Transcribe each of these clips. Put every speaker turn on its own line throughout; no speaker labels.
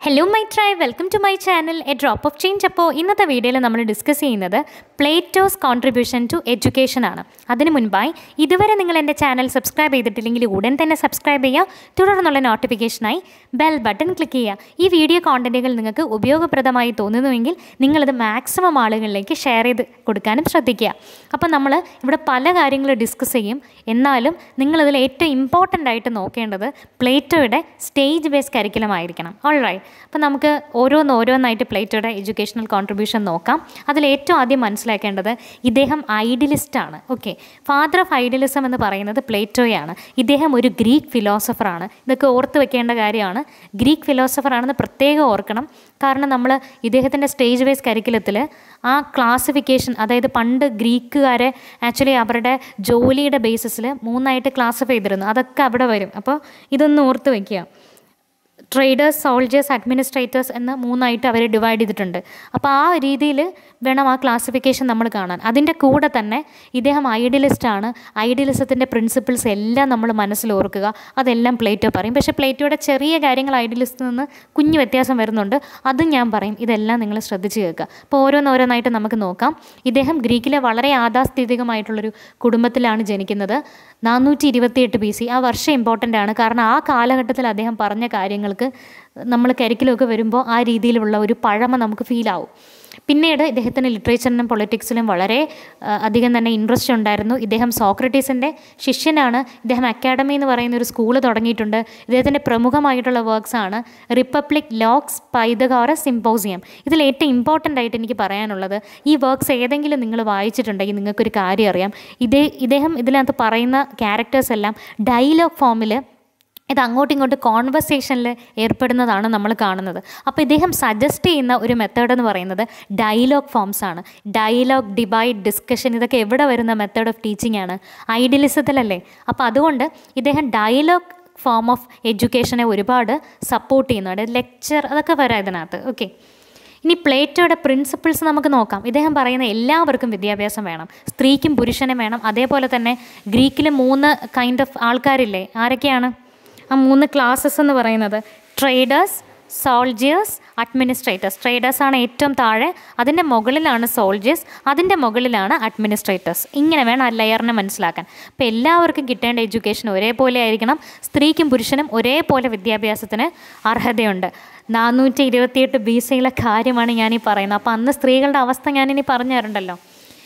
hello my try welcome to my channel a drop of change അപ്പോൾ ഇന്നത്തെ വീഡിയോയിൽ നമ്മൾ ഡിസ്കസ് ചെയ്യുന്നത് പ്ലേറ്റോസ് കോൺട്രിബ്യൂഷൻ ടു എഡ്യൂക്കേഷൻ ആണ് അതിനു മുൻപായി ഇതുവരെ നിങ്ങൾ എൻ്റെ ചാനൽ സബ്സ്ക്രൈബ് ചെയ്തിട്ടില്ലെങ്കിൽ ഉടൻ തന്നെ സബ്സ്ക്രൈബ് ചെയ്യുക തുടർന്നുള്ള നോട്ടിഫിക്കേഷനായി ബെൽ ബട്ടൺ ക്ലിക്ക് ചെയ്യുക ഈ വീഡിയോ കോണ്ടൻറ്റുകൾ നിങ്ങൾക്ക് ഉപയോഗപ്രദമായി തോന്നുന്നുവെങ്കിൽ നിങ്ങളത് മാക്സിമം ആളുകളിലേക്ക് ഷെയർ ചെയ്ത് കൊടുക്കാനും ശ്രദ്ധിക്കുക അപ്പോൾ നമ്മൾ ഇവിടെ പല കാര്യങ്ങൾ ഡിസ്കസ് ചെയ്യും എന്നാലും നിങ്ങളിതിൽ ഏറ്റവും ഇമ്പോർട്ടൻ്റ് ആയിട്ട് നോക്കേണ്ടത് പ്ലേറ്റോയുടെ സ്റ്റേജ് ബേസ് കരിക്കുലം ആയിരിക്കണം ഓൾ റൈറ്റ് അപ്പോൾ നമുക്ക് ഓരോന്ന് ഓരോന്നായിട്ട് പ്ലേറ്റോയുടെ എഡ്യൂക്കേഷണൽ കോൺട്രിബ്യൂഷൻ നോക്കാം അതിൽ ഏറ്റവും ആദ്യം മനസ്സിലാക്കേണ്ടത് ഇദ്ദേഹം ഐഡിയലിസ്റ്റാണ് ഓക്കെ ഫാദർ ഓഫ് ഐഡിയലിസം എന്ന് പറയുന്നത് പ്ലേറ്റോയാണ് ഇദ്ദേഹം ഒരു ഗ്രീക്ക് ഫിലോസഫറാണ് ഇതൊക്കെ ഓർത്ത് വെക്കേണ്ട കാര്യമാണ് ഗ്രീക്ക് ഫിലോസഫറാണെന്ന് പ്രത്യേകം ഓർക്കണം കാരണം നമ്മൾ ഇദ്ദേഹത്തിൻ്റെ സ്റ്റേജ് വൈസ് കരിക്കുലത്തിൽ ആ ക്ലാസിഫിക്കേഷൻ അതായത് പണ്ട് ഗ്രീക്കുകാരെ ആക്ച്വലി അവരുടെ ജോലിയുടെ ബേസിസിൽ മൂന്നായിട്ട് ക്ലാസിഫൈ ചെയ്തിരുന്നു അതൊക്കെ അവിടെ വരും അപ്പോൾ ഇതൊന്ന് ഓർത്ത് വയ്ക്കുക ട്രേഡേഴ്സ് സോൾജേഴ്സ് അഡ്മിനിസ്ട്രേറ്റേഴ്സ് എന്ന് മൂന്നായിട്ട് അവർ ഡിവൈഡ് ചെയ്തിട്ടുണ്ട് അപ്പോൾ ആ രീതിയിൽ വേണം ആ ക്ലാസിഫിക്കേഷൻ നമ്മൾ കാണാൻ അതിൻ്റെ കൂടെ തന്നെ ഇദ്ദേഹം ഐഡിയലിസ്റ്റാണ് ഐഡിയലിസത്തിൻ്റെ പ്രിൻസിപ്പിൾസ് എല്ലാം നമ്മൾ മനസ്സിൽ ഓർക്കുക അതെല്ലാം പ്ലേറ്റോ പറയും പക്ഷേ പ്ലേറ്റോയുടെ ചെറിയ കാര്യങ്ങൾ ഐഡിയലിസ്റ്റിൽ നിന്ന് കുഞ്ഞു വ്യത്യാസം വരുന്നുണ്ട് അതും ഞാൻ പറയും ഇതെല്ലാം നിങ്ങൾ ശ്രദ്ധിച്ച് കേൾക്കുക അപ്പോൾ ഓരോന്നോരോന്നായിട്ട് നമുക്ക് നോക്കാം ഇദ്ദേഹം ഗ്രീക്കിലെ വളരെ യാഥാസ്ഥിതികമായിട്ടുള്ളൊരു കുടുംബത്തിലാണ് ജനിക്കുന്നത് നാനൂറ്റി ഇരുപത്തിയെട്ട് ബി സി ആ വർഷം ഇമ്പോർട്ടൻ്റ് ആണ് കാരണം ആ കാലഘട്ടത്തിൽ അദ്ദേഹം പറഞ്ഞ കാര്യങ്ങൾക്ക് നമ്മൾ കരിക്കിലൊക്കെ വരുമ്പോൾ ആ രീതിയിലുള്ള ഒരു പഴമ നമുക്ക് ഫീലാവും പിന്നീട് ഇദ്ദേഹത്തിന് ലിറ്ററേച്ചറിനും പൊളിറ്റിക്സിലും വളരെ അധികം തന്നെ ഇൻട്രസ്റ്റ് ഉണ്ടായിരുന്നു ഇദ്ദേഹം സോക്രട്ടീസിൻ്റെ ശിഷ്യനാണ് ഇദ്ദേഹം അക്കാഡമി എന്ന് പറയുന്ന ഒരു സ്കൂൾ തുടങ്ങിയിട്ടുണ്ട് ഇദ്ദേഹത്തിൻ്റെ പ്രമുഖമായിട്ടുള്ള വർക്ക്സ് ആണ് റിപ്പബ്ലിക് ലോക്സ് പൈതകാറസ് സിമ്പോസിയം ഇതിൽ ഏറ്റവും ഇമ്പോർട്ടൻ്റ് ആയിട്ട് എനിക്ക് പറയാനുള്ളത് ഈ വർക്ക്സ് ഏതെങ്കിലും നിങ്ങൾ വായിച്ചിട്ടുണ്ടെങ്കിൽ നിങ്ങൾക്കൊരു കാര്യം അറിയാം ഇതേ ഇദ്ദേഹം ഇതിനകത്ത് പറയുന്ന ക്യാരക്ടേഴ്സ് എല്ലാം ഡയലോഗ് ഫോമിൽ ഇത് അങ്ങോട്ടും ഇങ്ങോട്ടും കോൺവെർസേഷനിൽ ഏർപ്പെടുന്നതാണ് നമ്മൾ കാണുന്നത് അപ്പോൾ ഇദ്ദേഹം സജസ്റ്റ് ചെയ്യുന്ന ഒരു മെത്തേഡ് എന്ന് പറയുന്നത് ഡയലോഗ് ഫോംസ് ആണ് ഡയലോഗ് ഡിബൈറ്റ് ഡിസ്കഷൻ ഇതൊക്കെ എവിടെ വരുന്ന മെത്തേഡ് ഓഫ് ടീച്ചിങ് ആണ് ഐഡിയലിസത്തിലല്ലേ അപ്പോൾ അതുകൊണ്ട് ഇദ്ദേഹം ഡയലോഗ് ഫോം ഓഫ് എഡ്യൂക്കേഷനെ ഒരുപാട് സപ്പോർട്ട് ചെയ്യുന്നുണ്ട് ലെക്ചർ അതൊക്കെ വരാം ഇതിനകത്ത് ഓക്കെ ഇനി പ്ലേറ്റോയുടെ പ്രിൻസിപ്പിൾസ് നമുക്ക് നോക്കാം ഇദ്ദേഹം പറയുന്ന എല്ലാവർക്കും വിദ്യാഭ്യാസം വേണം സ്ത്രീക്കും പുരുഷനും വേണം അതേപോലെ തന്നെ ഗ്രീക്കിൽ മൂന്ന് കൈൻഡ് ഓഫ് ആൾക്കാരില്ലേ ആരൊക്കെയാണ് ആ മൂന്ന് ക്ലാസ്സസ് എന്ന് പറയുന്നത് ട്രേഡേഴ്സ് സോൾജിയേഴ്സ് അഡ്മിനിസ്ട്രേറ്റേഴ്സ് ട്രേഡേഴ്സാണ് ഏറ്റവും താഴെ അതിൻ്റെ മുകളിലാണ് സോൾജിയേഴ്സ് അതിൻ്റെ മുകളിലാണ് അഡ്മിനിസ്ട്രേറ്റേഴ്സ് ഇങ്ങനെ വേണം ആ ലെയറിനെ മനസ്സിലാക്കാൻ അപ്പോൾ എല്ലാവർക്കും കിട്ടേണ്ട എഡ്യൂക്കേഷൻ ഒരേപോലെ ആയിരിക്കണം സ്ത്രീക്കും പുരുഷനും ഒരേപോലെ വിദ്യാഭ്യാസത്തിന് അർഹതയുണ്ട് നാനൂറ്റി ഇരുപത്തിയെട്ട് ബി സിയിലെ കാര്യമാണ് ഞാനീ പറയുന്നത് അപ്പോൾ അന്ന് സ്ത്രീകളുടെ അവസ്ഥ ഞാനിനി പറഞ്ഞു തരണ്ടല്ലോ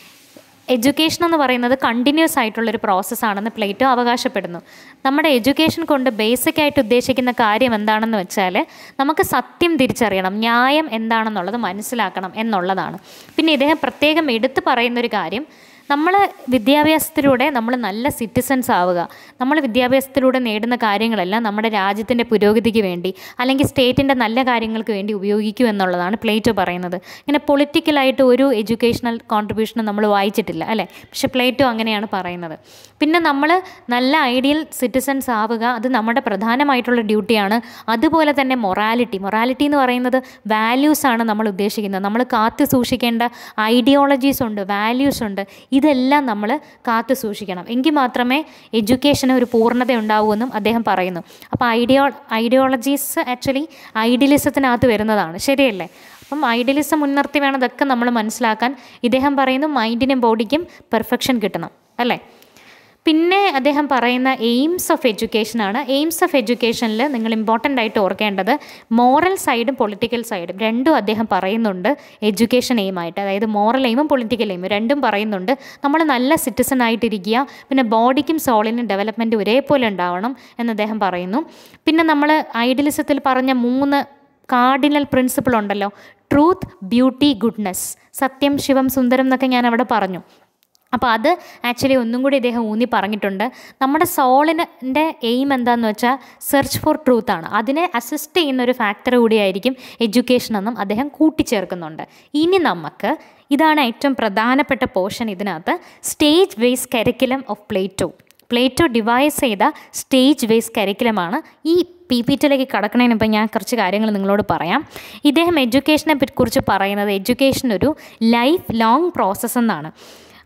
എഡ്യൂക്കേഷൻ എന്ന് പറയുന്നത് കണ്ടിന്യൂസ് ആയിട്ടുള്ളൊരു പ്രോസസ്സാണെന്ന് പ്ലേറ്റോ അവകാശപ്പെടുന്നു നമ്മുടെ എഡ്യൂക്കേഷൻ കൊണ്ട് ബേസിക് ആയിട്ട് ഉദ്ദേശിക്കുന്ന കാര്യം എന്താണെന്ന് വെച്ചാൽ നമുക്ക് സത്യം തിരിച്ചറിയണം ന്യായം എന്താണെന്നുള്ളത് മനസ്സിലാക്കണം എന്നുള്ളതാണ് പിന്നെ ഇദ്ദേഹം പ്രത്യേകം എടുത്തു പറയുന്നൊരു കാര്യം നമ്മൾ വിദ്യാഭ്യാസത്തിലൂടെ നമ്മൾ നല്ല സിറ്റിസൺസ് ആവുക നമ്മൾ വിദ്യാഭ്യാസത്തിലൂടെ നേടുന്ന കാര്യങ്ങളെല്ലാം നമ്മുടെ രാജ്യത്തിൻ്റെ പുരോഗതിക്ക് വേണ്ടി അല്ലെങ്കിൽ സ്റ്റേറ്റിൻ്റെ നല്ല കാര്യങ്ങൾക്ക് വേണ്ടി ഉപയോഗിക്കൂ എന്നുള്ളതാണ് പ്ലേറ്റോ പറയുന്നത് ഇങ്ങനെ പൊളിറ്റിക്കലായിട്ട് ഒരു എഡ്യൂക്കേഷണൽ കോൺട്രിബ്യൂഷനും നമ്മൾ വായിച്ചിട്ടില്ല അല്ലേ പക്ഷെ പ്ലേറ്റോ അങ്ങനെയാണ് പറയുന്നത് പിന്നെ നമ്മൾ നല്ല ഐഡിയൽ സിറ്റിസൺസ് ആവുക അത് നമ്മുടെ പ്രധാനമായിട്ടുള്ള ഡ്യൂട്ടിയാണ് അതുപോലെ തന്നെ മൊറാലിറ്റി മൊറാലിറ്റി എന്ന് പറയുന്നത് വാല്യൂസാണ് നമ്മൾ ഉദ്ദേശിക്കുന്നത് നമ്മൾ കാത്തു സൂക്ഷിക്കേണ്ട ഐഡിയോളജീസ് ഉണ്ട് വാല്യൂസ് ഉണ്ട് ഇതെല്ലാം നമ്മൾ കാത്തു സൂക്ഷിക്കണം എങ്കിൽ മാത്രമേ എഡ്യൂക്കേഷന് ഒരു പൂർണ്ണത ഉണ്ടാവൂ അദ്ദേഹം പറയുന്നു അപ്പോൾ ഐഡിയോ ഐഡിയോളജീസ് ആക്ച്വലി ഐഡിയലിസത്തിനകത്ത് വരുന്നതാണ് ശരിയല്ലേ അപ്പം ഐഡിയലിസം മുൻനിർത്തി വേണം ഇതൊക്കെ നമ്മൾ മനസ്സിലാക്കാൻ ഇദ്ദേഹം പറയുന്നു മൈൻഡിനും ബോഡിക്കും പെർഫെക്ഷൻ കിട്ടണം അല്ലേ പിന്നെ അദ്ദേഹം പറയുന്ന എയിംസ് ഓഫ് എഡ്യൂക്കേഷനാണ് എയിംസ് ഓഫ് എഡ്യൂക്കേഷനിൽ നിങ്ങൾ ഇമ്പോർട്ടൻ്റ് ആയിട്ട് ഓർക്കേണ്ടത് മോറൽ സൈഡും പൊളിറ്റിക്കൽ സൈഡും രണ്ടും അദ്ദേഹം പറയുന്നുണ്ട് എഡ്യൂക്കേഷൻ എയിമായിട്ട് അതായത് മോറൽ എയിമും പൊളിറ്റിക്കൽ എയിമും രണ്ടും പറയുന്നുണ്ട് നമ്മൾ നല്ല സിറ്റിസൺ ആയിട്ടിരിക്കുക പിന്നെ ബോഡിക്കും സോളിനും ഡെവലപ്മെൻറ്റ് ഒരേപോലെ ഉണ്ടാവണം എന്ന് അദ്ദേഹം പറയുന്നു പിന്നെ നമ്മൾ ഐഡിയലിസത്തിൽ പറഞ്ഞ മൂന്ന് കാർഡിനൽ പ്രിൻസിപ്പിൾ ഉണ്ടല്ലോ ട്രൂത്ത് ബ്യൂട്ടി ഗുഡ്നെസ് സത്യം ശിവം സുന്ദരം എന്നൊക്കെ ഞാൻ അവിടെ പറഞ്ഞു അപ്പോൾ അത് ആക്ച്വലി ഒന്നും കൂടി ഇദ്ദേഹം ഊന്നി പറഞ്ഞിട്ടുണ്ട് നമ്മുടെ സോളിൻ്റെ എയിം എന്താണെന്ന് വെച്ചാൽ സെർച്ച് ഫോർ ട്രൂത്ത് ആണ് അതിനെ അസിസ്റ്റ് ചെയ്യുന്ന ഒരു ഫാക്ടർ കൂടിയായിരിക്കും എഡ്യൂക്കേഷൻ എന്നും അദ്ദേഹം കൂട്ടിച്ചേർക്കുന്നുണ്ട് ഇനി നമുക്ക് ഇതാണ് ഏറ്റവും പ്രധാനപ്പെട്ട പോർഷൻ ഇതിനകത്ത് stage ways curriculum of Plato Plato devise ചെയ്ത സ്റ്റേജ് വേസ് കരിക്കുലമാണ് ഈ പി പി ടിയിലേക്ക് കടക്കണതിന് മുമ്പ് ഞാൻ കുറച്ച് കാര്യങ്ങൾ നിങ്ങളോട് പറയാം ഇദ്ദേഹം എഡ്യൂക്കേഷനെ കുറിച്ച് പറയുന്നത് എഡ്യൂക്കേഷൻ ഒരു ലൈഫ് ലോങ് പ്രോസസ്സ് എന്നാണ്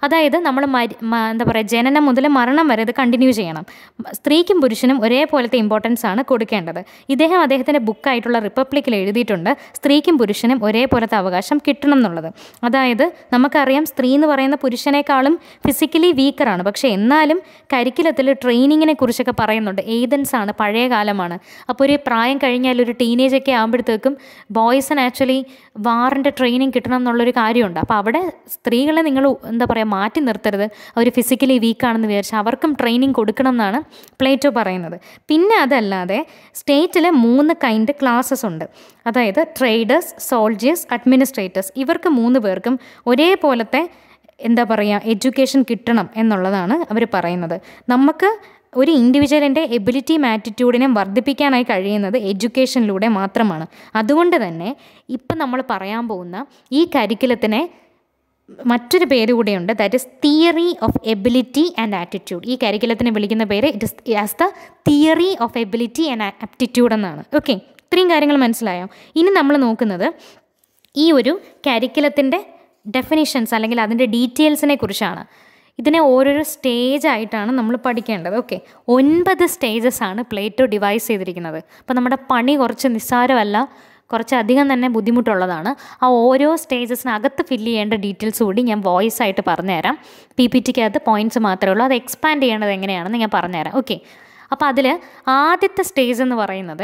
അതായത് നമ്മൾ മരി മ- എന്താ പറയുക ജനനം മുതൽ മരണം വരെ ഇത് കണ്ടിന്യൂ ചെയ്യണം സ്ത്രീക്കും പുരുഷനും ഒരേപോലത്തെ ഇമ്പോർട്ടൻസ് ആണ് കൊടുക്കേണ്ടത് ഇദ്ദേഹം അദ്ദേഹത്തിൻ്റെ ബുക്കായിട്ടുള്ള റിപ്പബ്ലിക്കിൽ എഴുതിയിട്ടുണ്ട് സ്ത്രീക്കും പുരുഷനും ഒരേപോലത്തെ അവകാശം കിട്ടണം എന്നുള്ളത് അതായത് നമുക്കറിയാം സ്ത്രീ എന്ന് പറയുന്ന പുരുഷനേക്കാളും ഫിസിക്കലി വീക്കറാണ് പക്ഷേ എന്നാലും കരിക്കുലത്തിൽ ട്രെയിനിങ്ങിനെ കുറിച്ചൊക്കെ പറയുന്നുണ്ട് ഏതൻസ് ആണ് പഴയ കാലമാണ് അപ്പോൾ ഒരു പ്രായം കഴിഞ്ഞാൽ ഒരു ടീനേജ് ഒക്കെ ആകുമ്പോഴത്തേക്കും ബോയ്സിന് ആക്ച്വലി വാറിൻ്റെ ട്രെയിനിങ് കിട്ടണം എന്നുള്ളൊരു കാര്യമുണ്ട് അപ്പോൾ അവിടെ സ്ത്രീകളെ നിങ്ങൾ എന്താ പറയുക മാറ്റി നിർത്തരുത് അവർ ഫിസിക്കലി വീക്കാണെന്ന് വിചാരിച്ച് അവർക്കും ട്രെയിനിങ് കൊടുക്കണം എന്നാണ് പ്ലേറ്റോ പറയുന്നത് പിന്നെ അതല്ലാതെ സ്റ്റേറ്റിൽ മൂന്ന് കൈൻഡ് ക്ലാസ്സസ് ഉണ്ട് അതായത് ട്രേഡേഴ്സ് സോൾജേഴ്സ് അഡ്മിനിസ്ട്രേറ്റേഴ്സ് ഇവർക്ക് മൂന്ന് പേർക്കും ഒരേപോലത്തെ എന്താ പറയുക എഡ്യൂക്കേഷൻ കിട്ടണം എന്നുള്ളതാണ് അവർ പറയുന്നത് നമുക്ക് ഒരു ഇൻഡിവിജ്വലിൻ്റെ എബിലിറ്റിയും ആറ്റിറ്റ്യൂഡിനെയും വർദ്ധിപ്പിക്കാനായി കഴിയുന്നത് എഡ്യൂക്കേഷനിലൂടെ മാത്രമാണ് അതുകൊണ്ട് തന്നെ ഇപ്പം നമ്മൾ പറയാൻ പോകുന്ന ഈ കരിക്കുലത്തിനെ മറ്റൊരു പേര് കൂടിയുണ്ട് that is theory of ability and attitude ഈ കരിക്കുലത്തിനെ വിളിക്കുന്ന പേര് it is as the theory of ability and aptitude എന്നാണ് ഓക്കെ ഇത്രയും കാര്യങ്ങൾ മനസ്സിലായോ ഇനി നമ്മൾ നോക്കുന്നത് ഈ ഒരു കരിക്കുലത്തിൻ്റെ ഡെഫിനിഷൻസ് അല്ലെങ്കിൽ അതിൻ്റെ ഡീറ്റെയിൽസിനെ കുറിച്ചാണ് ഇതിനെ ഓരോരോ സ്റ്റേജ് ആയിട്ടാണ് നമ്മൾ പഠിക്കേണ്ടത് ഓക്കെ ഒൻപത് സ്റ്റേജസ് ആണ് പ്ലേറ്റോ ഡിവൈസ് ചെയ്തിരിക്കുന്നത് അപ്പോൾ നമ്മുടെ പണി കുറച്ച് നിസ്സാരമല്ല കുറച്ചധികം തന്നെ ബുദ്ധിമുട്ടുള്ളതാണ് ആ ഓരോ സ്റ്റേജസിനകത്ത് ഫില്ല് ചെയ്യേണ്ട ഡീറ്റെയിൽസ് കൂടി ഞാൻ വോയിസ് ആയിട്ട് പറഞ്ഞുതരാം പി പി ടിക്കകത്ത് പോയിൻറ്റ്സ് മാത്രമേ ഉള്ളൂ അത് എക്സ്പാൻഡ് ചെയ്യേണ്ടത് എങ്ങനെയാണെന്ന് ഞാൻ പറഞ്ഞുതരാം ഓക്കെ അപ്പോൾ അതിൽ ആദ്യത്തെ സ്റ്റേജ് എന്ന് പറയുന്നത്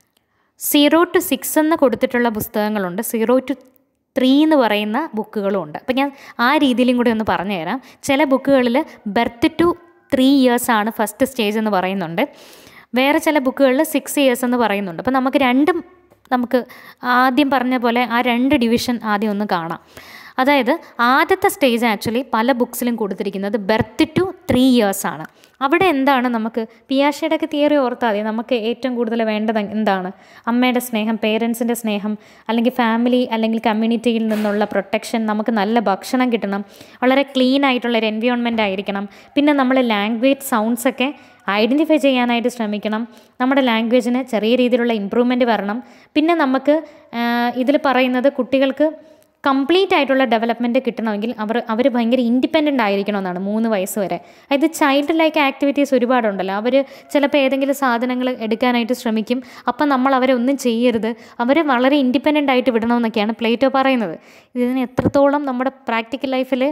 സീറോ ടു സിക്സ് എന്ന് കൊടുത്തിട്ടുള്ള പുസ്തകങ്ങളുണ്ട് സീറോ ടു ത്രീ എന്ന് പറയുന്ന ബുക്കുകളും ഉണ്ട് അപ്പം ഞാൻ ആ രീതിയിലും കൂടി ഒന്ന് പറഞ്ഞു തരാം ചില ബുക്കുകളിൽ ബർത്ത് ടു ത്രീ ഇയേഴ്സ് ആണ് ഫസ്റ്റ് സ്റ്റേജ് എന്ന് പറയുന്നുണ്ട് വേറെ ചില ബുക്കുകളിൽ സിക്സ് ഇയേഴ്സ് എന്ന് പറയുന്നുണ്ട് അപ്പം നമുക്ക് രണ്ടും നമുക്ക് ആദ്യം പറഞ്ഞ പോലെ ആ രണ്ട് ഡിവിഷൻ ആദ്യം ഒന്ന് കാണാം അതായത് ആദ്യത്തെ സ്റ്റേജ് ആക്ച്വലി പല ബുക്സിലും കൊടുത്തിരിക്കുന്നത് ബർത്ത് ടു ത്രീ ഇയേഴ്സ് ആണ് അവിടെ എന്താണ് നമുക്ക് പിയാഷയുടെ ഒക്കെ തിയറി ഓർത്താൽ മതി നമുക്ക് ഏറ്റവും കൂടുതൽ വേണ്ടത് എന്താണ് അമ്മയുടെ സ്നേഹം പേരൻസിൻ്റെ സ്നേഹം അല്ലെങ്കിൽ ഫാമിലി അല്ലെങ്കിൽ കമ്മ്യൂണിറ്റിയിൽ നിന്നുള്ള പ്രൊട്ടക്ഷൻ നമുക്ക് നല്ല ഭക്ഷണം കിട്ടണം വളരെ ക്ലീൻ ആയിട്ടുള്ള ഒരു എൻവയോൺമെൻ്റ് ആയിരിക്കണം പിന്നെ നമ്മൾ ലാംഗ്വേജ് സൗണ്ട്സ് ഒക്കെ ഐഡൻറ്റിഫൈ ചെയ്യാനായിട്ട് ശ്രമിക്കണം നമ്മുടെ ലാംഗ്വേജിന് ചെറിയ രീതിയിലുള്ള ഇമ്പ്രൂവ്മെൻറ്റ് വരണം പിന്നെ നമുക്ക് ഇതിൽ പറയുന്നത് കുട്ടികൾക്ക് കംപ്ലീറ്റ് ആയിട്ടുള്ള ഡെവലപ്മെൻറ്റ് കിട്ടണമെങ്കിൽ അവർ അവർ ഭയങ്കര ഇൻഡിപെൻഡൻ്റ് ആയിരിക്കണമെന്നാണ് മൂന്ന് വയസ്സ് വരെ അതായത് ചൈൽഡ് ലൈക്ക് ആക്ടിവിറ്റീസ് ഒരുപാടുണ്ടല്ലോ അവർ ചിലപ്പോൾ ഏതെങ്കിലും സാധനങ്ങൾ എടുക്കാനായിട്ട് ശ്രമിക്കും അപ്പം നമ്മൾ അവരെ ഒന്നും ചെയ്യരുത് അവരെ വളരെ ഇൻഡിപെൻഡൻ്റ് ആയിട്ട് വിടണമെന്നൊക്കെയാണ് പ്ലേറ്റോ പറയുന്നത് ഇതിന് എത്രത്തോളം നമ്മുടെ പ്രാക്ടിക്കൽ ലൈഫിൽ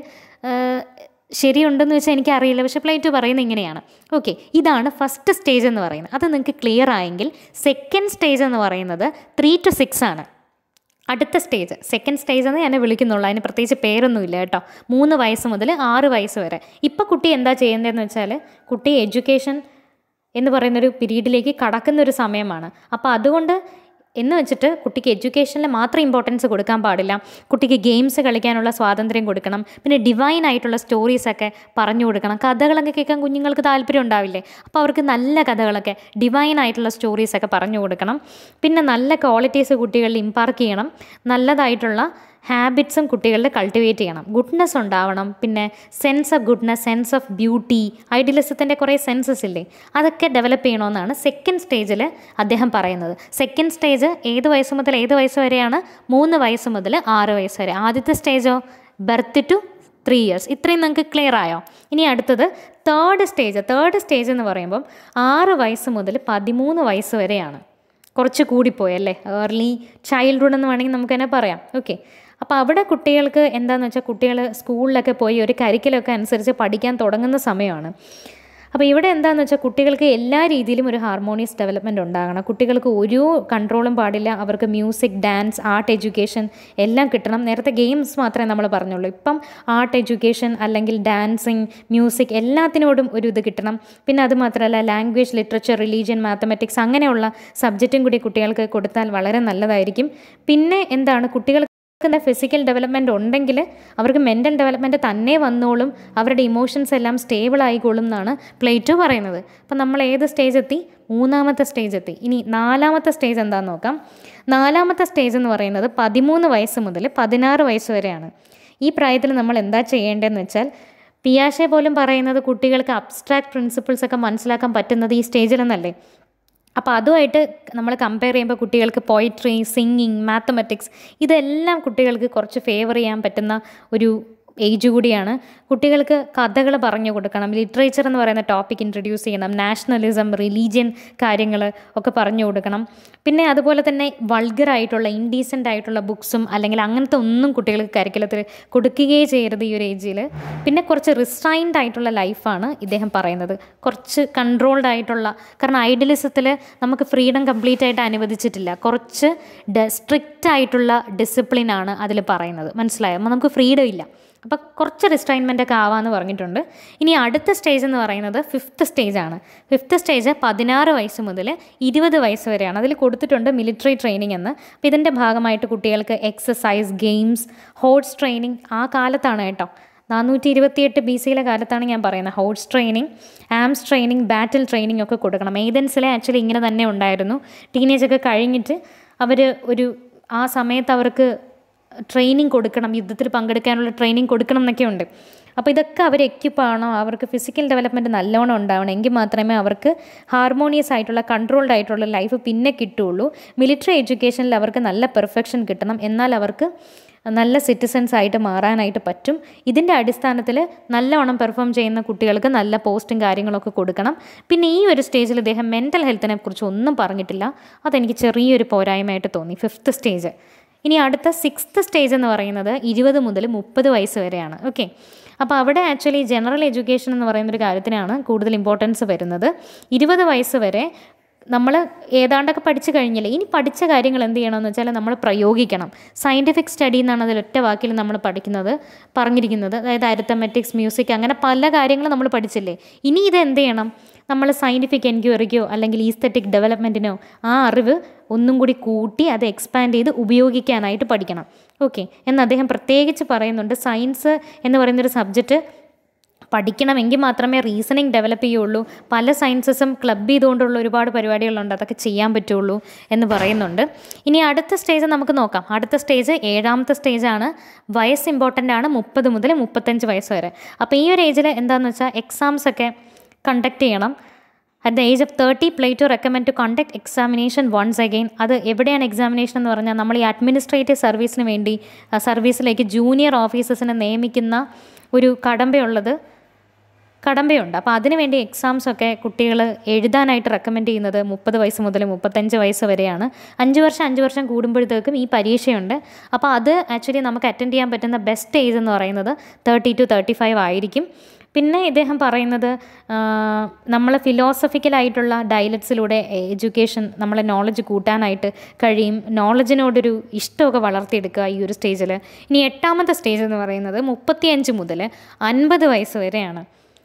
ശരിയുണ്ടെന്ന് വെച്ചാൽ എനിക്കറിയില്ല പക്ഷേ പ്ലേറ്റോ പറയുന്നത് ഇങ്ങനെയാണ് ഓക്കെ ഇതാണ് ഫസ്റ്റ് സ്റ്റേജ് എന്ന് പറയുന്നത് അത് നിങ്ങൾക്ക് ക്ലിയർ ആയെങ്കിൽ സെക്കൻഡ് സ്റ്റേജ് എന്ന് പറയുന്നത് ത്രീ ടു സിക്സ് ആണ് അടുത്ത സ്റ്റേജ് സെക്കൻഡ് സ്റ്റേജ് എന്ന് ഞാൻ വിളിക്കുന്നുള്ളൂ അതിന് പ്രത്യേകിച്ച് പേരൊന്നുമില്ല കേട്ടോ മൂന്ന് വയസ്സ് മുതൽ ആറ് വയസ്സ് വരെ ഇപ്പോൾ കുട്ടി എന്താ ചെയ്യേണ്ടതെന്ന് വെച്ചാൽ കുട്ടി എഡ്യൂക്കേഷൻ എന്ന് പറയുന്നൊരു പീരീഡിലേക്ക് കടക്കുന്ന ഒരു സമയമാണ് അപ്പോൾ അതുകൊണ്ട് എന്ന് വെച്ചിട്ട് കുട്ടിക്ക് എഡ്യൂക്കേഷനിൽ മാത്രം ഇമ്പോർട്ടൻസ് കൊടുക്കാൻ പാടില്ല കുട്ടിക്ക് ഗെയിംസ് കളിക്കാനുള്ള സ്വാതന്ത്ര്യം കൊടുക്കണം പിന്നെ ഡിവൈൻ ആയിട്ടുള്ള സ്റ്റോറീസൊക്കെ പറഞ്ഞു കൊടുക്കണം കഥകളൊക്കെ കേൾക്കാൻ കുഞ്ഞുങ്ങൾക്ക് താല്പര്യം ഉണ്ടാവില്ലേ അപ്പോൾ അവർക്ക് നല്ല കഥകളൊക്കെ ഡിവൈൻ ആയിട്ടുള്ള സ്റ്റോറീസൊക്കെ പറഞ്ഞു കൊടുക്കണം പിന്നെ നല്ല ക്വാളിറ്റീസ് കുട്ടികളിൽ ഇമ്പാർക്ക് ചെയ്യണം നല്ലതായിട്ടുള്ള ഹാബിറ്റ്സും കുട്ടികളിൽ കൾട്ടിവേറ്റ് ചെയ്യണം ഗുഡ്നെസ് ഉണ്ടാവണം പിന്നെ sense of goodness sense of beauty ഐഡിയലിസത്തിൻ്റെ കുറേ സെൻസസ് ഇല്ലേ അതൊക്കെ ഡെവലപ്പ് ചെയ്യണമെന്നാണ് സെക്കൻഡ് സ്റ്റേജിൽ അദ്ദേഹം പറയുന്നത് സെക്കൻഡ് സ്റ്റേജ് ഏത് വയസ്സ് മുതൽ ഏത് വയസ്സ് വരെയാണ് മൂന്ന് വയസ്സ് മുതൽ ആറ് വയസ്സ് വരെ ആദ്യത്തെ സ്റ്റേജോ ബർത്ത് ടു ത്രീ ഇയേഴ്സ് ഇത്രയും നിങ്ങൾക്ക് ക്ലിയർ ആയോ ഇനി അടുത്തത് തേർഡ് സ്റ്റേജ് തേർഡ് സ്റ്റേജ് എന്ന് പറയുമ്പം ആറ് വയസ്സ് മുതൽ പതിമൂന്ന് വയസ്സ് വരെയാണ് കുറച്ച് കൂടിപ്പോയല്ലേ ഏർലി ചൈൽഡ്ഹുഡ് എന്ന് വേണമെങ്കിൽ നമുക്ക് തന്നെ പറയാം ഓക്കെ അപ്പോൾ അവിടെ കുട്ടികൾക്ക് എന്താണെന്ന് വെച്ചാൽ കുട്ടികൾ സ്കൂളിലൊക്കെ പോയി ഒരു കരിക്കലൊക്കെ അനുസരിച്ച് പഠിക്കാൻ തുടങ്ങുന്ന സമയമാണ് അപ്പോൾ ഇവിടെ എന്താണെന്ന് വെച്ചാൽ കുട്ടികൾക്ക് എല്ലാ രീതിയിലും ഒരു ഹാർമോണിയസ് ഡെവലപ്മെൻറ്റ് ഉണ്ടാകണം കുട്ടികൾക്ക് ഒരു കൺട്രോളും പാടില്ല അവർക്ക് മ്യൂസിക് ഡാൻസ് ആർട്ട് എഡ്യൂക്കേഷൻ എല്ലാം കിട്ടണം നേരത്തെ ഗെയിംസ് മാത്രമേ നമ്മൾ പറഞ്ഞുള്ളൂ ഇപ്പം ആർട്ട് എഡ്യൂക്കേഷൻ അല്ലെങ്കിൽ ഡാൻസിങ് മ്യൂസിക് എല്ലാത്തിനോടും ഒരു ഇത് കിട്ടണം പിന്നെ അത് മാത്രമല്ല ലാംഗ്വേജ് ലിറ്ററേച്ചർ റിലീജിയൻ മാത്തമെറ്റിക്സ് അങ്ങനെയുള്ള സബ്ജക്റ്റും കൂടി കുട്ടികൾക്ക് കൊടുത്താൽ വളരെ നല്ലതായിരിക്കും പിന്നെ എന്താണ് കുട്ടികൾ ഫിസിക്കൽ ഡെവലപ്മെൻറ്റ് ഉണ്ടെങ്കിൽ അവർക്ക് മെൻ്റൽ ഡെവലപ്മെൻറ്റ് തന്നെ വന്നോളും അവരുടെ ഇമോഷൻസ് എല്ലാം സ്റ്റേബിൾ ആയിക്കോളും എന്നാണ് പ്ലേറ്റോ പറയുന്നത് അപ്പം നമ്മൾ ഏത് സ്റ്റേജ് എത്തി മൂന്നാമത്തെ സ്റ്റേജ് എത്തി ഇനി നാലാമത്തെ സ്റ്റേജ് എന്താണെന്ന് നോക്കാം നാലാമത്തെ സ്റ്റേജ് എന്ന് പറയുന്നത് പതിമൂന്ന് വയസ്സ് മുതൽ പതിനാറ് വയസ്സ് വരെയാണ് ഈ പ്രായത്തിൽ നമ്മൾ എന്താ ചെയ്യേണ്ടതെന്ന് വെച്ചാൽ പിയാഷെ പോലും പറയുന്നത് കുട്ടികൾക്ക് അബ്സ്ട്രാക്ട് പ്രിൻസിപ്പിൾസ് ഒക്കെ മനസ്സിലാക്കാൻ പറ്റുന്നത് ഈ സ്റ്റേജിലെന്നല്ലേ അപ്പോൾ അതുമായിട്ട് നമ്മൾ കമ്പയർ ചെയ്യുമ്പോൾ കുട്ടികൾക്ക് പോയിട്രി സിംഗിങ് മാത്തമെറ്റിക്സ് ഇതെല്ലാം കുട്ടികൾക്ക് കുറച്ച് ഫേവർ ചെയ്യാൻ പറ്റുന്ന ഒരു ഏജ് കൂടിയാണ് കുട്ടികൾക്ക് കഥകൾ പറഞ്ഞു കൊടുക്കണം ലിറ്ററേച്ചർ എന്ന് പറയുന്ന ടോപ്പിക് ഇൻട്രൊഡ്യൂസ് ചെയ്യണം നാഷണലിസം റിലീജിയൻ കാര്യങ്ങൾ ഒക്കെ പറഞ്ഞു കൊടുക്കണം പിന്നെ അതുപോലെ തന്നെ വൾഗറായിട്ടുള്ള ഇൻഡീസൻ്റ് ആയിട്ടുള്ള ബുക്സും അല്ലെങ്കിൽ അങ്ങനത്തെ ഒന്നും കുട്ടികൾക്ക് കരിക്കുലത്തിൽ കൊടുക്കുകയേ ചെയ്യരുത് ഈ ഒരു ഏജിൽ പിന്നെ കുറച്ച് റിസ്ട്രൈൻഡ് ആയിട്ടുള്ള ലൈഫാണ് ഇദ്ദേഹം പറയുന്നത് കുറച്ച് കൺട്രോൾഡ് ആയിട്ടുള്ള കാരണം ഐഡിയലിസത്തിൽ നമുക്ക് ഫ്രീഡം കംപ്ലീറ്റ് ആയിട്ട് അനുവദിച്ചിട്ടില്ല കുറച്ച് സ്ട്രിക്റ്റ് ആയിട്ടുള്ള ഡിസിപ്ലിനാണ് അതിൽ പറയുന്നത് മനസ്സിലായോ അപ്പോൾ നമുക്ക് ഫ്രീഡം ഇല്ല അപ്പോൾ കുറച്ച് റിസ്ട്രൈൻമെൻ്റ് ഒക്കെ ആവാമെന്ന് പറഞ്ഞിട്ടുണ്ട് ഇനി അടുത്ത സ്റ്റേജ് എന്ന് പറയുന്നത് ഫിഫ്ത്ത് സ്റ്റേജാണ് ഫിഫ്ത്ത് സ്റ്റേജ് പതിനാറ് വയസ്സ് മുതൽ ഇരുപത് വയസ്സ് വരെയാണ് അതിൽ കൊടുത്തിട്ടുണ്ട് മിലിറ്ററി ട്രെയിനിങ് എന്ന് അപ്പോൾ ഇതിൻ്റെ ഭാഗമായിട്ട് കുട്ടികൾക്ക് എക്സസൈസ് ഗെയിംസ് ഹോർസ് ട്രെയിനിങ് ആ കാലത്താണ് കേട്ടോ നാനൂറ്റി ഇരുപത്തിയെട്ട് ബി സിയിലെ കാലത്താണ് ഞാൻ പറയുന്നത് horse training arms training battle training ഒക്കെ കൊടുക്കണം ഏതൻസിലെ ആക്ച്വലി ഇങ്ങനെ തന്നെ ഉണ്ടായിരുന്നു ടീനേജ് ഒക്കെ കഴിഞ്ഞിട്ട് അവർ ഒരു ആ സമയത്ത് അവർക്ക് ട്രെയിനിങ് കൊടുക്കണം യുദ്ധത്തിൽ പങ്കെടുക്കാനുള്ള ട്രെയിനിങ് കൊടുക്കണം എന്നൊക്കെ ഉണ്ട് അപ്പോൾ ഇതൊക്കെ അവർ എക്യുപ്പ് ആവണം അവർക്ക് ഫിസിക്കൽ ഡെവലപ്മെൻറ്റ് നല്ലോണം ഉണ്ടാവണം എങ്കിൽ മാത്രമേ അവർക്ക് ഹാർമോണിയസ് ആയിട്ടുള്ള കൺട്രോൾഡ് ആയിട്ടുള്ള ലൈഫ് പിന്നെ കിട്ടുള്ളൂ മിലിറ്ററി എഡ്യൂക്കേഷനിൽ അവർക്ക് നല്ല പെർഫെക്ഷൻ കിട്ടണം എന്നാൽ അവർക്ക് നല്ല സിറ്റിസൺസ് ആയിട്ട് മാറാനായിട്ട് പറ്റും ഇതിൻ്റെ അടിസ്ഥാനത്തിൽ നല്ലവണ്ണം പെർഫോം ചെയ്യുന്ന കുട്ടികൾക്ക് നല്ല പോസ്റ്റും കാര്യങ്ങളൊക്കെ കൊടുക്കണം പിന്നെ ഈ ഒരു സ്റ്റേജിൽ ഇദ്ദേഹം മെൻ്റൽ ഹെൽത്തിനെ കുറിച്ച് ഒന്നും പറഞ്ഞിട്ടില്ല അതെനിക്ക് ചെറിയൊരു പോരായ്മയായിട്ട് തോന്നി ഫിഫ്ത്ത് സ്റ്റേജ് ഇനി അടുത്ത സിക്സ്ത് സ്റ്റേജ് എന്ന് പറയുന്നത് ഇരുപത് മുതൽ മുപ്പത് വയസ്സ് വരെയാണ് ഓക്കെ അപ്പോൾ അവിടെ ആക്ച്വലി ജനറൽ എഡ്യൂക്കേഷൻ എന്ന് പറയുന്നൊരു കാര്യത്തിനാണ് കൂടുതൽ ഇമ്പോർട്ടൻസ് വരുന്നത് ഇരുപത് വയസ്സ് വരെ നമ്മൾ ഏതാണ്ടൊക്കെ പഠിച്ചു കഴിഞ്ഞില്ലേ ഇനി പഠിച്ച കാര്യങ്ങൾ എന്ത് ചെയ്യണമെന്ന് വെച്ചാൽ നമ്മൾ പ്രയോഗിക്കണം സയൻറ്റിഫിക് സ്റ്റഡി എന്നാണ് അതിൽ ഒറ്റ വാക്കിൽ നമ്മൾ പഠിക്കുന്നത് പറഞ്ഞിരിക്കുന്നത് അതായത് അരിത്തമെറ്റിക്സ് മ്യൂസിക് അങ്ങനെ പല കാര്യങ്ങളും നമ്മൾ പഠിച്ചില്ലേ ഇനി ഇത് എന്ത് ചെയ്യണം നമ്മൾ സയൻറ്റിഫിക് എൻക്വയറിക്കോ അല്ലെങ്കിൽ ഈസ്തറ്റിക് ഡെവലപ്മെൻറ്റിനോ ആ അറിവ് ഒന്നും കൂടി കൂട്ടി അത് എക്സ്പാൻഡ് ചെയ്ത് ഉപയോഗിക്കാനായിട്ട് പഠിക്കണം ഓക്കെ എന്ന് അദ്ദേഹം പ്രത്യേകിച്ച് പറയുന്നുണ്ട് സയൻസ് എന്ന് പറയുന്നൊരു സബ്ജക്റ്റ് പഠിക്കണമെങ്കിൽ മാത്രമേ റീസണിങ് ഡെവലപ്പ് ചെയ്യുള്ളൂ പല സയൻസസും ക്ലബ് ചെയ്തുകൊണ്ടുള്ള ഒരുപാട് പരിപാടികളുണ്ട് അതൊക്കെ ചെയ്യാൻ പറ്റുള്ളൂ എന്ന് പറയുന്നുണ്ട് ഇനി അടുത്ത സ്റ്റേജ് നമുക്ക് നോക്കാം അടുത്ത സ്റ്റേജ് ഏഴാമത്തെ സ്റ്റേജാണ് വയസ്സ് ഇമ്പോർട്ടൻ്റ് ആണ് മുപ്പത് മുതൽ മുപ്പത്തഞ്ച് വയസ്സ് വരെ അപ്പോൾ ഈ ഒരു ഏജിൽ എന്താണെന്ന് വെച്ചാൽ എക്സാംസ് ഒക്കെ കണ്ടക്ട് ചെയ്യണം at the age of thirty play to recommend to conduct examination once again അത് എവിടെയാണ് എക്സാമിനേഷൻ എന്ന് പറഞ്ഞാൽ നമ്മൾ ഈ അഡ്മിനിസ്ട്രേറ്റീവ് സർവീസിന് വേണ്ടി ആ സർവീസിലേക്ക് ജൂനിയർ ഓഫീസേഴ്സിനെ നിയമിക്കുന്ന ഒരു കടമ്പയുള്ളത് കടമ്പയുണ്ട് അപ്പോൾ അതിനുവേണ്ടി എക്സാംസ് ഒക്കെ കുട്ടികൾ എഴുതാനായിട്ട് റെക്കമെൻഡ് ചെയ്യുന്നത് മുപ്പത് വയസ്സ് മുതൽ മുപ്പത്തഞ്ച് വയസ്സ് വരെയാണ് അഞ്ച് വർഷം അഞ്ച് വർഷം കൂടുമ്പോഴത്തേക്കും ഈ പരീക്ഷയുണ്ട് അപ്പോൾ അത് ആക്ച്വലി നമുക്ക് അറ്റൻഡ് ചെയ്യാൻ പറ്റുന്ന ബെസ്റ്റ് ഏജ് എന്ന് പറയുന്നത് തേർട്ടി ടു തേർട്ടി ഫൈവ് ആയിരിക്കും പിന്നെ ഇദ്ദേഹം പറയുന്നത് നമ്മൾ ഫിലോസഫിക്കലായിട്ടുള്ള ഡയലറ്റ്സിലൂടെ എഡ്യൂക്കേഷൻ നമ്മളെ നോളജ് കൂട്ടാനായിട്ട് കഴിയും നോളജിനോടൊരു ഇഷ്ടമൊക്കെ വളർത്തിയെടുക്കുക ഈ ഒരു സ്റ്റേജിൽ ഇനി എട്ടാമത്തെ സ്റ്റേജ് എന്ന് പറയുന്നത് മുപ്പത്തിയഞ്ച് മുതൽ അൻപത് വയസ്സ് വരെയാണ്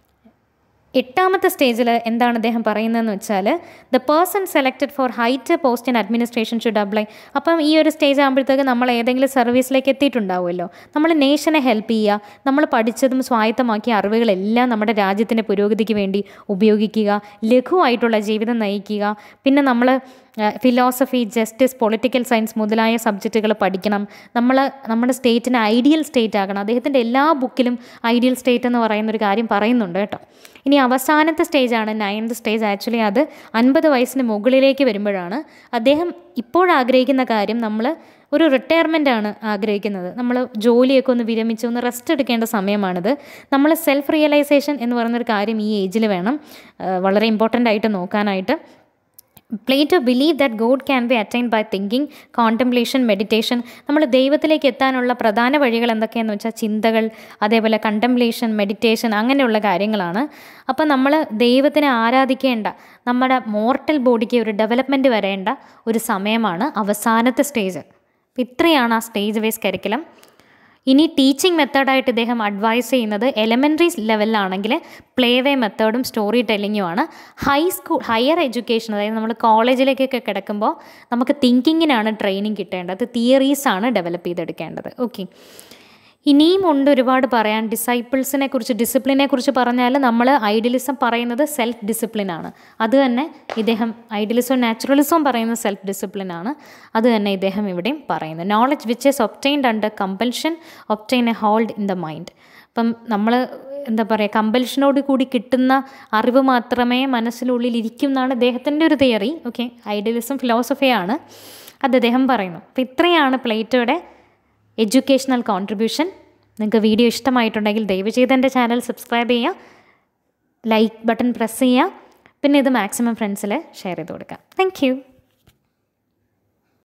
എട്ടാമത്തെ സ്റ്റേജിൽ എന്താണ് അദ്ദേഹം പറയുന്നതെന്ന് വെച്ചാൽ the person selected for height post in administration should apply അപ്പം ഈ ഒരു സ്റ്റേജ് ആകുമ്പോഴത്തേക്ക് നമ്മൾ ഏതെങ്കിലും സർവീസിലേക്ക് എത്തിയിട്ടുണ്ടാവുമല്ലോ നമ്മൾ നേഷനെ ഹെൽപ്പ് ചെയ്യുക നമ്മൾ പഠിച്ചതും സ്വായത്തമാക്കിയ അറിവുകളെല്ലാം നമ്മുടെ രാജ്യത്തിൻ്റെ പുരോഗതിക്ക് വേണ്ടി ഉപയോഗിക്കുക ലഘുവായിട്ടുള്ള ജീവിതം നയിക്കുക പിന്നെ നമ്മൾ ഫിലോസഫി ജസ്റ്റിസ് പൊളിറ്റിക്കൽ സയൻസ് മുതലായ സബ്ജക്റ്റുകൾ പഠിക്കണം നമ്മൾ നമ്മുടെ സ്റ്റേറ്റിന് ഐഡിയൽ സ്റ്റേറ്റ് ആകണം അദ്ദേഹത്തിൻ്റെ എല്ലാ ബുക്കിലും ഐഡിയൽ സ്റ്റേറ്റ് എന്ന് പറയുന്ന ഒരു കാര്യം പറയുന്നുണ്ട് കേട്ടോ ഇനി അവസാനത്തെ സ്റ്റേജാണ് നയൻത് സ്റ്റേജ് ആക്ച്വലി അത് അൻപത് വയസ്സിന് മുകളിലേക്ക് വരുമ്പോഴാണ് അദ്ദേഹം ഇപ്പോൾ ആഗ്രഹിക്കുന്ന കാര്യം നമ്മൾ ഒരു റിട്ടയർമെൻ്റ് ആണ് ആഗ്രഹിക്കുന്നത് നമ്മൾ ജോലിയൊക്കെ ഒന്ന് വിരമിച്ച് ഒന്ന് റെസ്റ്റ് എടുക്കേണ്ട സമയമാണിത് നമ്മൾ സെൽഫ് റിയലൈസേഷൻ എന്ന് പറയുന്നൊരു കാര്യം ഈ ഏജിൽ വേണം വളരെ ഇമ്പോർട്ടൻ്റ് ആയിട്ട് നോക്കാനായിട്ട് Plato believe that God can be attain by thinking contemplation meditation നമ്മൾ ദൈവത്തിലേക്ക് എത്താനുള്ള പ്രധാന വഴികൾ എന്തൊക്കെയാണെന്ന് വെച്ചാൽ ചിന്തകൾ അതേപോലെ കണ്ടംപ്ലേഷൻ മെഡിറ്റേഷൻ അങ്ങനെയുള്ള കാര്യങ്ങളാണ് അപ്പോൾ നമ്മൾ ദൈവത്തിനെ ആരാധിക്കേണ്ട നമ്മുടെ മോർട്ടൽ ബോഡിക്ക് ഒരു ഡെവലപ്മെൻറ്റ് വരേണ്ട ഒരു സമയമാണ് അവസാനത്തെ സ്റ്റേജ് അപ്പോൾ ഇത്രയാണ് ആ സ്റ്റേജ് വൈസ് കരിക്കുലം ഇനി ടീച്ചിങ് മെത്തേഡായിട്ട് ഇദ്ദേഹം അഡ്വൈസ് ചെയ്യുന്നത് എലമെൻ്ററി ലെവലിലാണെങ്കിൽ പ്ലേ വേ മെത്തേഡും സ്റ്റോറി ടെല്ലിങ്ങുമാണ് ഹൈ സ്കൂൾ ഹയർ എഡ്യൂക്കേഷൻ അതായത് നമ്മൾ കോളേജിലേക്കൊക്കെ കിടക്കുമ്പോൾ നമുക്ക് തിങ്കിങ്ങിനാണ് ട്രെയിനിങ് കിട്ടേണ്ടത് തിയറീസാണ് ഡെവലപ്പ് ചെയ്തെടുക്കേണ്ടത് ഓക്കെ ഇനിയും ഉണ്ട് ഒരുപാട് പറയാൻ ഡിസൈപ്പിൾസിനെ കുറിച്ച് ഡിസിപ്ലിനെ കുറിച്ച് പറഞ്ഞാൽ നമ്മൾ ഐഡിയലിസം പറയുന്നത് സെൽഫ് ഡിസിപ്ലിനാണ് അത് തന്നെ ഇദ്ദേഹം ഐഡിയലിസവും നാച്ചുറലിസവും പറയുന്നത് സെൽഫ് ഡിസിപ്ലിനാണ് അത് തന്നെ ഇദ്ദേഹം ഇവിടെയും പറയുന്നത് knowledge which is obtained under compulsion obtain a hold in the mind അപ്പം നമ്മൾ എന്താ പറയുക കമ്പൽഷനോട് കൂടി കിട്ടുന്ന അറിവ് മാത്രമേ മനസ്സിനുള്ളിൽ ഇരിക്കും എന്നാണ് ഇദ്ദേഹത്തിൻ്റെ ഒരു തിയറി ഓക്കെ ഐഡിയലിസം ഫിലോസഫിയാണ് അത് അദ്ദേഹം പറയുന്നു അപ്പോൾ ഇത്രയാണ് പ്ലേറ്റോയുടെ എഡ്യൂക്കേഷണൽ കോൺട്രിബ്യൂഷൻ നിങ്ങൾക്ക് വീഡിയോ ഇഷ്ടമായിട്ടുണ്ടെങ്കിൽ ദയവ് ചെയ്ത് എൻ്റെ ചാനൽ സബ്സ്ക്രൈബ് ചെയ്യുക ലൈക്ക് ബട്ടൺ പ്രസ് ചെയ്യുക പിന്നെ ഇത് മാക്സിമം ഫ്രണ്ട്സിൽ ഷെയർ ചെയ്ത് കൊടുക്കുക താങ്ക്